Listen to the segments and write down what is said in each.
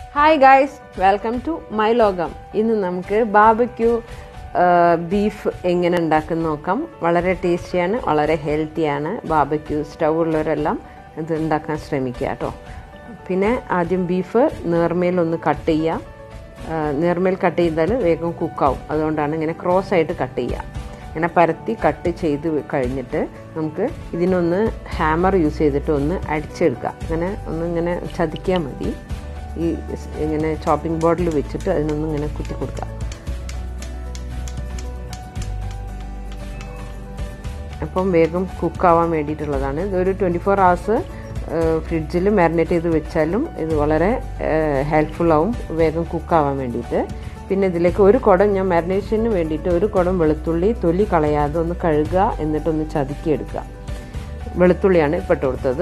hi guys welcome to my ലോകം ഇന്ന് നമുക്ക് ബാബക്യൂ ബീഫ് എങ്ങനെ ഉണ്ടാക്കുന്ന നോക്കാം വളരെ ടേസ്റ്റിയാണ് വളരെ ഹെൽത്തിയാണ് ബാബക്യൂ സ്റ്റൗ ഉള്ളവരെല്ലാം ഇത് ഉണ്ടാക്കാൻ ശ്രമിക്കുക കേട്ടോ പിന്നെ ആദ്യം ബീഫ് നേർമേലൊന്ന് കട്ട് ചെയ്യുക ആ, നേർമേൽ കട്ട് ചെയ്താൽ വേഗം കുക്കാവും അതുകൊണ്ടാണ് ഇങ്ങനെ ക്രോസ് ആയിട്ട് കട്ട് ചെയ്യുക ഇങ്ങനെ പരത്തി കട്ട് ചെയ്ത് കഴിഞ്ഞിട്ട് നമുക്ക് ഇതിനൊന്ന് ഹാമർ യൂസ് ചെയ്തിട്ട് ഒന്ന് അടിച്ചെടുക്കുക അങ്ങനെ ഒന്ന് ഇങ്ങനെ ചതിക്കിയാൽ മതി ഈ സ് ഇങ്ങനെ ചോപ്പിംഗ് ബോർഡിൽ വെച്ചിട്ട് അതിനൊന്ന് ഇങ്ങനെ കുത്തി കൊടുക്കുക അപ്പം വേഗം കുക്കാവാൻ വേണ്ടിയിട്ടുള്ളതാണ് ഇതൊരു ട്വൻറ്റി ഫോർ ഹവേഴ്സ് ഫ്രിഡ്ജിൽ മാരിനേറ്റ് ചെയ്ത് വെച്ചാലും ഇത് വളരെ ഹെൽപ്ഫുൾ ആവും വേഗം കുക്കാവാൻ വേണ്ടിയിട്ട് പിന്നെ ഇതിലേക്ക് ഒരു കുടം ഞാൻ മാരിനേഷന് വേണ്ടിയിട്ട് ഒരു കുടം വെളുത്തുള്ളി തൊലി കളയാതെ ഒന്ന് കഴുകുക എന്നിട്ടൊന്ന് ചതുക്കിയെടുക്കുക വെളുത്തുള്ളിയാണ് ഇപ്പോൾ ഇട്ട് കൊടുത്തത്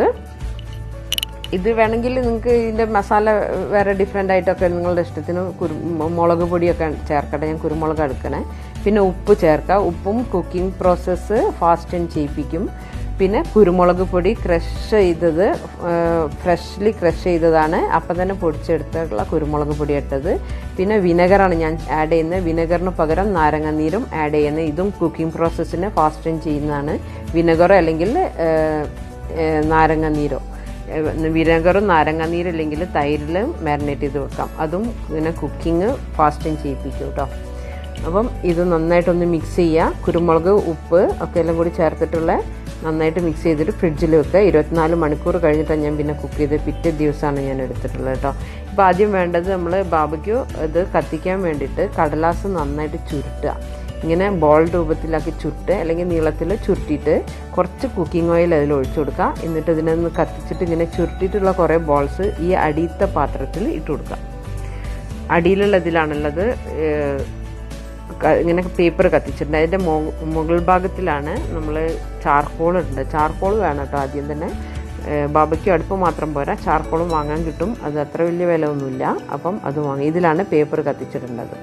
ഇത് വേണമെങ്കിൽ നിങ്ങൾക്ക് ഇതിൻ്റെ മസാല വേറെ ഡിഫറെൻ്റ് ആയിട്ടൊക്കെ നിങ്ങളുടെ ഇഷ്ടത്തിന് കുരു മുളക് പൊടിയൊക്കെ ചേർക്കട്ടെ ഞാൻ കുരുമുളക് എടുക്കണേ പിന്നെ ഉപ്പ് ചേർക്കുക ഉപ്പും കുക്കിംഗ് പ്രോസസ്സ് ഫാസ്റ്റ് ആൻഡ് ചെയ്യിപ്പിക്കും പിന്നെ കുരുമുളക് പൊടി ക്രഷ് ചെയ്തത് ഫ്രഷ്ലി ക്രഷ് ചെയ്തതാണ് അപ്പം തന്നെ പൊടിച്ചെടുത്തുള്ള കുരുമുളക് പൊടി ഇട്ടത് പിന്നെ വിനെഗറാണ് ഞാൻ ആഡ് ചെയ്യുന്നത് വിനെഗറിന് പകരം നാരങ്ങ നീരും ആഡ് ചെയ്യുന്നത് ഇതും കുക്കിംഗ് പ്രോസസ്സിനെ ഫാസ്റ്റ് ആൻഡ് ചെയ്യുന്നതാണ് വിനെഗറോ അല്ലെങ്കിൽ നാരങ്ങ നീരോ വിനെഗറും നാരങ്ങ നീരില്ലെങ്കിൽ തൈരിൽ മാരിനേറ്റ് ചെയ്ത് വെക്കാം അതും ഇങ്ങനെ കുക്കിംഗ് ഫാസ്റ്റിങ് ചെയ്യിപ്പിക്കും കേട്ടോ അപ്പം ഇത് നന്നായിട്ടൊന്ന് മിക്സ് ചെയ്യുക കുരുമുളക് ഉപ്പ് ഒക്കെ എല്ലാം കൂടി ചേർത്തിട്ടുള്ള നന്നായിട്ട് മിക്സ് ചെയ്തിട്ട് ഫ്രിഡ്ജിൽ വെക്കുക ഇരുപത്തിനാല് മണിക്കൂർ കഴിഞ്ഞിട്ടാണ് ഞാൻ പിന്നെ കുക്ക് ചെയ്ത് പിറ്റേ ദിവസമാണ് ഞാൻ എടുത്തിട്ടുള്ളത് കേട്ടോ ഇപ്പോൾ ആദ്യം വേണ്ടത് നമ്മൾ ബാബയ്ക്കു ഇത് കത്തിക്കാൻ വേണ്ടിയിട്ട് കടലാസ് നന്നായിട്ട് ചുരുട്ടുക ഇങ്ങനെ ബോൾ രൂപത്തിലാക്കി ചുരുട്ട് അല്ലെങ്കിൽ നീളത്തിൽ ചുരുട്ടിയിട്ട് കുറച്ച് കുക്കിംഗ് ഓയിൽ അതിൽ ഒഴിച്ചു കൊടുക്കുക എന്നിട്ട് ഇതിനൊന്ന് കത്തിച്ചിട്ട് ഇങ്ങനെ ചുരുട്ടിയിട്ടുള്ള കുറേ ബോൾസ് ഈ അടിയത്തെ പാത്രത്തിൽ ഇട്ട് കൊടുക്കുക അടിയിലുള്ള ഇതിലാണുള്ളത് ഇങ്ങനെ പേപ്പർ കത്തിച്ചിട്ടുണ്ട് അതിൻ്റെ മുകൾ ഭാഗത്തിലാണ് നമ്മൾ ചാർക്കോൾ ഉണ്ട് ചാർക്കോൾ വേണം കേട്ടോ ആദ്യം തന്നെ ബാബയ്ക്ക് അടുപ്പ് മാത്രം പോരാ ചാർക്കോളും വാങ്ങാൻ കിട്ടും അത് അത്ര വലിയ വില ഒന്നുമില്ല അപ്പം അത് വാങ്ങി ഇതിലാണ് പേപ്പർ കത്തിച്ചിട്ടുള്ളത്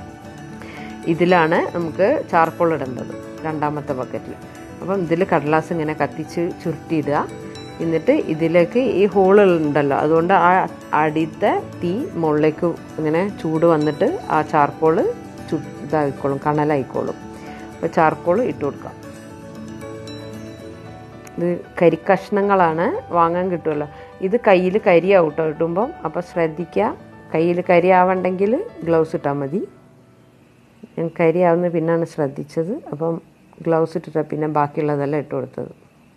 ഇതിലാണ് നമുക്ക് ചാർക്കോൾ ഇടേണ്ടത് രണ്ടാമത്തെ ബക്കറ്റിൽ അപ്പം ഇതിൽ കടലാസ് ഇങ്ങനെ കത്തിച്ച് ചുരുട്ടിയിടുക എന്നിട്ട് ഇതിലേക്ക് ഈ ഹോളുകൾ ഉണ്ടല്ലോ അതുകൊണ്ട് ആ അടിയത്തെ തീ മുകളിലേക്ക് ഇങ്ങനെ ചൂട് വന്നിട്ട് ആ ചാർക്കോള് ചു ഇതായിക്കോളും കണലായിക്കോളും അപ്പോൾ ചാർക്കോൾ ഇട്ട് കൊടുക്കാം ഇത് കരിക്കഷ്ണങ്ങളാണ് വാങ്ങാൻ കിട്ടുമല്ലോ ഇത് കയ്യിൽ കരിയാവട്ടോ ഇട്ടുമ്പം അപ്പോൾ ശ്രദ്ധിക്കുക കയ്യിൽ കരിയാവണ്ടെങ്കിൽ ഗ്ലൗസ് ഇട്ടാൽ മതി ഞാൻ കരിയാവുന്ന പിന്നാണ് ശ്രദ്ധിച്ചത് അപ്പം ഗ്ലൗസ് ഇട്ടിട്ട് പിന്നെ ബാക്കിയുള്ളതെല്ലാം ഇട്ട് കൊടുത്തത്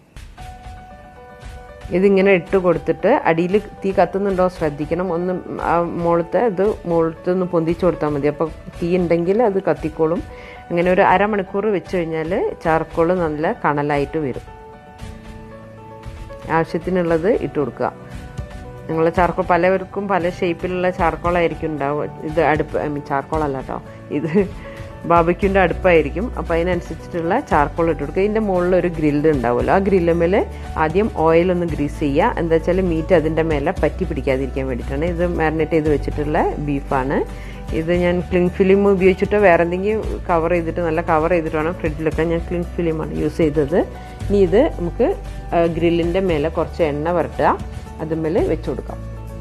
ഇതിങ്ങനെ ഇട്ട് കൊടുത്തിട്ട് അടിയിൽ തീ കത്തുന്നുണ്ടോ ശ്രദ്ധിക്കണം ഒന്ന് ആ മുകളത്തെ ഇത് മുകളത്ത് ഒന്ന് പൊന്തിച്ചു കൊടുത്താൽ മതി അപ്പോൾ തീ ഉണ്ടെങ്കിൽ അത് കത്തിക്കോളും അങ്ങനെ ഒരു അരമണിക്കൂർ വെച്ച് കഴിഞ്ഞാൽ ചാർക്കോൾ നല്ല കണലായിട്ട് വരും ആവശ്യത്തിനുള്ളത് ഇട്ട് കൊടുക്കുക നിങ്ങളെ ചാർക്കോൾ പലവർക്കും പല ഷേപ്പിലുള്ള ചാർക്കോളായിരിക്കും ഉണ്ടാവുക ഇത് അടുപ്പ് ഐ മീൻ ചാർക്കോളല്ല കേട്ടോ ഇത് ബാബയ്ക്കിൻ്റെ അടുപ്പായിരിക്കും അപ്പോൾ അതിനനുസരിച്ചിട്ടുള്ള ചാർക്കോൾ ഇട്ട് കൊടുക്കുക ഇതിൻ്റെ മുകളിൽ ഒരു ഗ്രില്ല് ഉണ്ടാവുമല്ലോ ആ ഗ്രില്ലുമേൽ ആദ്യം ഓയിൽ ഒന്ന് ഗ്രീസ് ചെയ്യുക എന്താ വെച്ചാൽ മീറ്റ് അതിൻ്റെ മേലെ പറ്റി പിടിക്കാതിരിക്കാൻ വേണ്ടിയിട്ടാണ് ഇത് മാരിനേറ്റ് ചെയ്ത് വെച്ചിട്ടുള്ള ബീഫാണ് ഇത് ഞാൻ ക്ലിങ് ഫിലിം ഉപയോഗിച്ചിട്ടോ വേറെ എന്തെങ്കിലും കവർ ചെയ്തിട്ട് നല്ല കവർ ചെയ്തിട്ട് വേണം ഫ്രിഡ്ജിലൊക്കെ ഞാൻ ക്ലിങ് ഫിലിമാണ് യൂസ് ചെയ്തത് ഇനി ഇത് നമുക്ക് ഗ്രില്ലിൻ്റെ മേലെ കുറച്ച് എണ്ണ വരട്ടുക അതുമേൽ വെച്ച് കൊടുക്കാം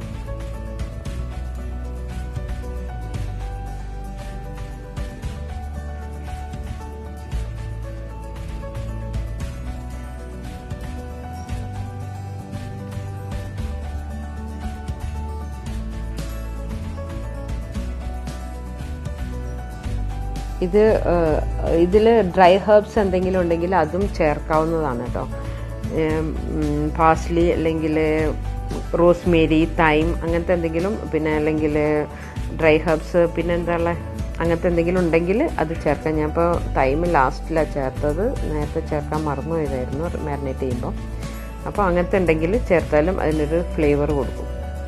ഇത് ഇതിൽ ഡ്രൈ ഹെർബ്സ് എന്തെങ്കിലും ഉണ്ടെങ്കിൽ അതും ചേർക്കാവുന്നതാണ് കേട്ടോ പാസ്ലി അല്ലെങ്കിൽ റോസ്മേരി തൈം അങ്ങനത്തെ എന്തെങ്കിലും പിന്നെ അല്ലെങ്കിൽ ഡ്രൈ ഹെർബ്സ് പിന്നെ എന്താ ഉള്ളത് അങ്ങനത്തെ എന്തെങ്കിലും ഉണ്ടെങ്കിൽ അത് ചേർക്കാം ഞാൻ ഇപ്പോൾ തൈം ലാസ്റ്റിലാണ് ചേർത്തത് നേരത്തെ ചേർക്കാൻ മറന്നു പോയതായിരുന്നു മാരിനേറ്റ് ചെയ്യുമ്പോൾ അപ്പോൾ അങ്ങനത്തെ ഉണ്ടെങ്കിൽ ചേർത്താലും അതിനൊരു ഫ്ലേവർ കൊടുക്കും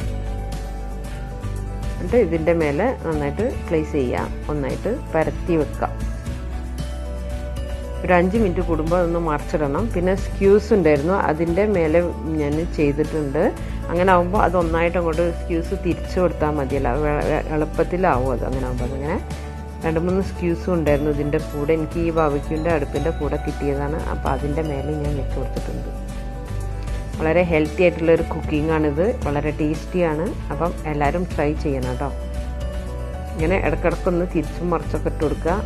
എന്നിട്ട് ഇതിൻ്റെ മേലെ നന്നായിട്ട് പ്ലേസ് ചെയ്യുക ഒന്നായിട്ട് പരത്തി വെക്കുക ഒരു അഞ്ച് മിനിറ്റ് കൂടുമ്പോൾ അതൊന്ന് മറിച്ചിടണം പിന്നെ സ്ക്യൂസ് ഉണ്ടായിരുന്നു അതിൻ്റെ മേലെ ഞാൻ ചെയ്തിട്ടുണ്ട് അങ്ങനെ ആകുമ്പോൾ അത് ഒന്നായിട്ട് അങ്ങോട്ട് സ്ക്യൂസ് തിരിച്ചു കൊടുത്താൽ മതിയല്ലോ എളുപ്പത്തിലാവും അത് അങ്ങനെ ആകുമ്പോൾ അതങ്ങനെ രണ്ട് മൂന്ന് സ്ക്യൂസും ഉണ്ടായിരുന്നു ഇതിൻ്റെ കൂടെ എനിക്ക് ഈ ബാബയ്ക്കൂൻ്റെ അടുപ്പിൻ്റെ കൂടെ കിട്ടിയതാണ് അപ്പോൾ അതിൻ്റെ മേലെ ഞാൻ വെച്ച് കൊടുത്തിട്ടുണ്ട് വളരെ ഹെൽത്തി ആയിട്ടുള്ള ഒരു കുക്കിംഗ് ആണിത് വളരെ ടേസ്റ്റിയാണ് അപ്പം എല്ലാവരും ട്രൈ ചെയ്യണം കേട്ടോ ഇങ്ങനെ ഇടക്കിടക്കൊന്ന് തിരിച്ചും മറിച്ചൊക്കെ ഇട്ട് കൊടുക്കുക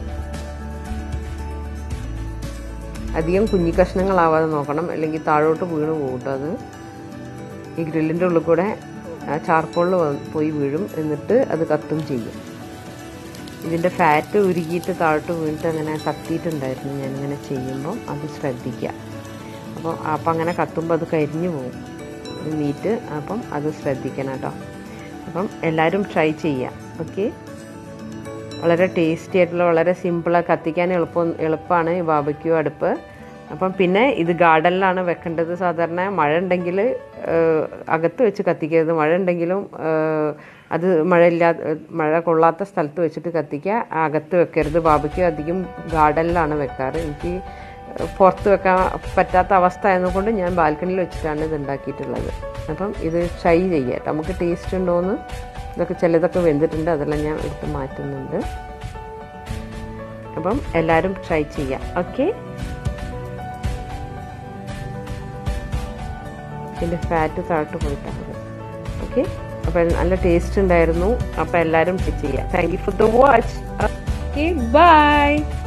അധികം കുഞ്ഞി കഷ്ണങ്ങളാവാതെ നോക്കണം അല്ലെങ്കിൽ താഴോട്ട് വീണ് പോകും അത് ഈ ഗ്രില്ലിൻ്റെ ഉള്ളിൽ കൂടെ ചാർക്കോളിൽ പോയി വീഴും എന്നിട്ട് അത് കത്തും ചെയ്യും ഇതിൻ്റെ ഫാറ്റ് ഉരുകിയിട്ട് താഴോട്ട് വീണിട്ട് അങ്ങനെ കത്തിയിട്ടുണ്ടായിരുന്നു ഞാനിങ്ങനെ ചെയ്യുമ്പോൾ അത് ശ്രദ്ധിക്കുക അപ്പോൾ അപ്പം അങ്ങനെ കത്തുമ്പോൾ അത് കരിഞ്ഞു പോകും മീറ്റ് അപ്പം അത് ശ്രദ്ധിക്കണം കേട്ടോ അപ്പം എല്ലാവരും ട്രൈ ചെയ്യുക ഓക്കെ വളരെ ടേസ്റ്റി ആയിട്ടുള്ള വളരെ സിമ്പിളാണ് കത്തിക്കാൻ എളുപ്പം എളുപ്പമാണ് ഈ ബാബയ്ക്കു അടുപ്പ് അപ്പം പിന്നെ ഇത് ഗാർഡനിലാണ് വെക്കേണ്ടത് സാധാരണ മഴ ഉണ്ടെങ്കിൽ അകത്ത് വെച്ച് കത്തിക്കരുത് മഴ ഉണ്ടെങ്കിലും അത് മഴയില്ലാ മഴ കൊള്ളാത്ത സ്ഥലത്ത് വെച്ചിട്ട് കത്തിക്കുക അകത്ത് വെക്കരുത് ബാബയ്ക്ക് അധികം ഗാർഡനിലാണ് വെക്കാറ് എനിക്ക് പുറത്ത് വെക്കാൻ പറ്റാത്ത അവസ്ഥ ആയതുകൊണ്ട് ഞാൻ ബാൽക്കണിയിൽ വെച്ചിട്ടാണ് ഇത് ഉണ്ടാക്കിയിട്ടുള്ളത് അപ്പം ഇത് ട്രൈ ചെയ്യുക നമുക്ക് ടേസ്റ്റ് ഉണ്ടോയെന്ന് ഇതൊക്കെ ചിലതൊക്കെ വെന്തിട്ടുണ്ട് അതെല്ലാം ഞാൻ എടുത്ത് മാറ്റുന്നുണ്ട് അപ്പം എല്ലാവരും ട്രൈ ചെയ്യാം ഓക്കെ ഇതിൻ്റെ ഫാറ്റ് താഴ്ത്ത് പോയിട്ടാണ് ഓക്കെ അപ്പം നല്ല ടേസ്റ്റ് ഉണ്ടായിരുന്നു അപ്പം എല്ലാവരും ട്രൈ ചെയ്യാം thank you for the watch okay by